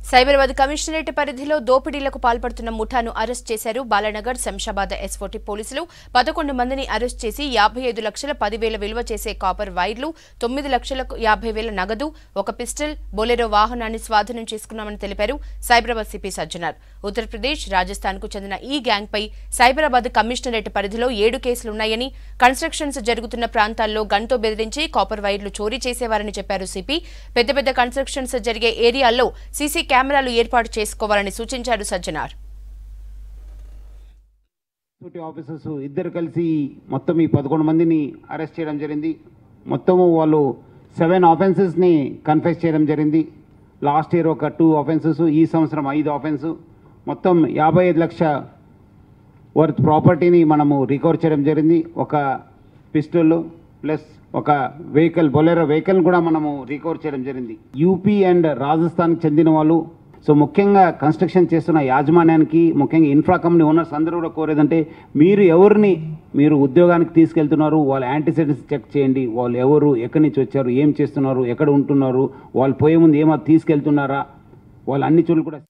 Cyberabad commissionerate పరిధిలో దోపిడీలకు పాల్పడుతున్న ముఠాను arrest చేశారు బాలానగర్ శంషాబాద్ ఎస్ఓటీ పోలీసులు పదకొండు మందిని అరెస్ట్ చేసి యాభై ఐదు లక్షల పదివేల విలువ చేసే కాపర్ వైర్లు తొమ్మిది లక్షలకు యాభై వేల నగదు ఒక పిస్టల్ బొలెరో వాహనాన్ని స్వాధీనం చేసుకున్నామని తెలిపారు సైబరాబాద్ సిపి సజ్జనార్ ఉత్తరప్రదేశ్ రాజస్థాన్ కు చెందిన ఈ గ్యాంగ్ పై సైబరాబాద్ కమిషనరేట్ పరిధిలో ఏడు కేసులున్నాయని కన్స్ట్రక్షన్స్ జరుగుతున్న ప్రాంతాల్లో గన్తో బెదిరించి కాపర్ వైర్లు చోరీ చేసేవారని చెప్పారు సిపి పెద్ద పెద్ద కన్స్ట్రక్షన్స్ జరిగే ఏరియాల్లో సీసీ కెమెరాలు ఏర్పాటు చేసుకోవాలని సూచించారు సజ్జనార్ ఎస్ఓటీ ఆఫీసర్స్ ఇద్దరు కలిసి మొత్తం ఈ పదకొండు మందిని అరెస్ట్ చేయడం జరిగింది మొత్తము వాళ్ళు సెవెన్ ఆఫెన్సెస్ని కన్ఫెస్ చేయడం జరిగింది లాస్ట్ ఇయర్ ఒక టూ ఆఫెన్సెస్ ఈ సంవత్సరం ఐదు ఆఫెన్స్ మొత్తం యాభై ఐదు లక్ష వర్త్ ప్రాపర్టీని మనము రికవర్ చేయడం జరిగింది ఒక పిస్టల్ ప్లస్ ఒక వెహికల్ బొలెరో వెహికల్ కూడా మనము రికవర్ చేయడం జరిగింది యూపీ అండ్ రాజస్థాన్కి చెందిన వాళ్ళు సో ముఖ్యంగా కన్స్ట్రక్షన్ చేస్తున్న యాజమాన్యానికి ముఖ్యంగా ఇన్ఫ్రా కంపెనీ ఓనర్స్ అందరూ కూడా కోరేదంటే మీరు ఎవరిని మీరు ఉద్యోగానికి తీసుకెళ్తున్నారు వాళ్ళ యాంటీసెడెంట్స్ చెక్ చేయండి వాళ్ళు ఎవరు ఎక్కడి నుంచి వచ్చారు ఏం చేస్తున్నారు ఎక్కడ ఉంటున్నారు వాళ్ళు పోయే ముందు ఏమో తీసుకెళ్తున్నారా వాళ్ళు అన్ని చోట్ల కూడా